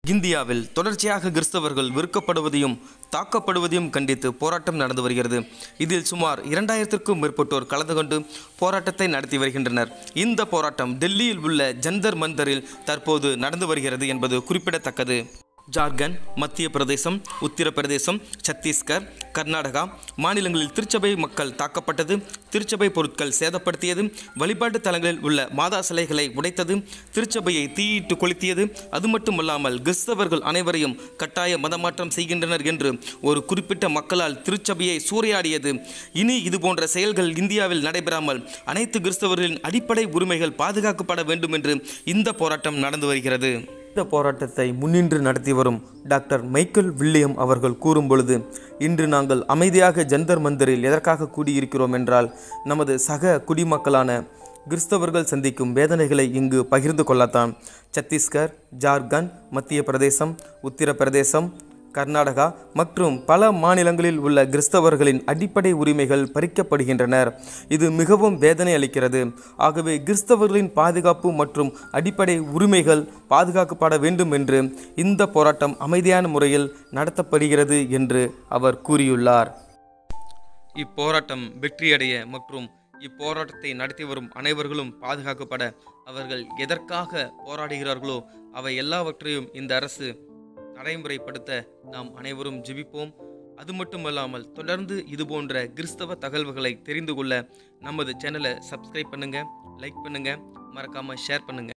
இந்தியாவில் தொடர்ச்சியாக கிறிஸ்தவர்கள் வெறுக்கப்படுவதையும் தாக்கப்படுவதையும் கண்டித்து போராட்டம் நடந்து வருகிறது இதில் சுமார் இரண்டாயிரத்திற்கும் மேற்பட்டோர் கலந்து கொண்டு போராட்டத்தை நடத்தி வருகின்றனர் இந்த போராட்டம் டெல்லியில் உள்ள ஜந்தர் மந்தரில் தற்போது நடந்து வருகிறது என்பது குறிப்பிடத்தக்கது ஜார்க்கண்ட் மத்திய பிரதேசம் உத்தரப்பிரதேசம் சத்தீஸ்கர் கர்நாடகா மாநிலங்களில் திருச்சபை மக்கள் தாக்கப்பட்டது திருச்சபை பொருட்கள் சேதப்படுத்தியது வழிபாட்டு தலங்களில் உள்ள மாதா சிலைகளை உடைத்தது திருச்சபையை தீயிட்டு கொளுத்தியது அது மட்டுமல்லாமல் கிறிஸ்தவர்கள் அனைவரையும் கட்டாய மதமாற்றம் செய்கின்றனர் என்று ஒரு குறிப்பிட்ட மக்களால் திருச்சபையை சூறையாடியது இனி இது போன்ற செயல்கள் இந்தியாவில் நடைபெறாமல் அனைத்து கிறிஸ்தவர்களின் அடிப்படை உரிமைகள் பாதுகாக்கப்பட வேண்டும் என்று இந்த போராட்டம் நடந்து வருகிறது இந்த போராட்டத்தை முன்னின்று நடத்தி வரும் டாக்டர் மைக்கேல் வில்லியம் அவர்கள் கூறும் பொழுது இன்று நாங்கள் அமைதியாக ஜந்தர் மந்தரில் எதற்காக கூடியிருக்கிறோம் என்றால் நமது சக குடிமக்களான கிறிஸ்தவர்கள் சந்திக்கும் வேதனைகளை இங்கு பகிர்ந்து கொள்ளத்தான் சத்தீஸ்கர் ஜார்க்கண்ட் மத்திய பிரதேசம் உத்தரப்பிரதேசம் கர்நாடகா மற்றும் பல மாநிலங்களில் உள்ள கிறிஸ்தவர்களின் அடிப்படை உரிமைகள் பறிக்கப்படுகின்றனர் இது மிகவும் வேதனை அளிக்கிறது ஆகவே கிறிஸ்தவர்களின் பாதுகாப்பு மற்றும் அடிப்படை உரிமைகள் பாதுகாக்கப்பட வேண்டும் என்று இந்த போராட்டம் அமைதியான முறையில் நடத்தப்படுகிறது என்று அவர் கூறியுள்ளார் இப்போராட்டம் வெற்றியடைய மற்றும் இப்போராட்டத்தை நடத்தி வரும் அனைவர்களும் பாதுகாக்கப்பட அவர்கள் எதற்காக போராடுகிறார்களோ அவை எல்லாவற்றையும் இந்த அரசு நடைமுறைப்படுத்த நாம் அனைவரும் ஜெபிப்போம் அது மட்டுமல்லாமல் தொடர்ந்து இது போன்ற கிறிஸ்தவ தகவல்களை தெரிந்து கொள்ள நமது சேனலை சப்ஸ்கிரைப் பண்ணுங்க லைக் பண்ணுங்க மறக்காம ஷேர் பண்ணுங்க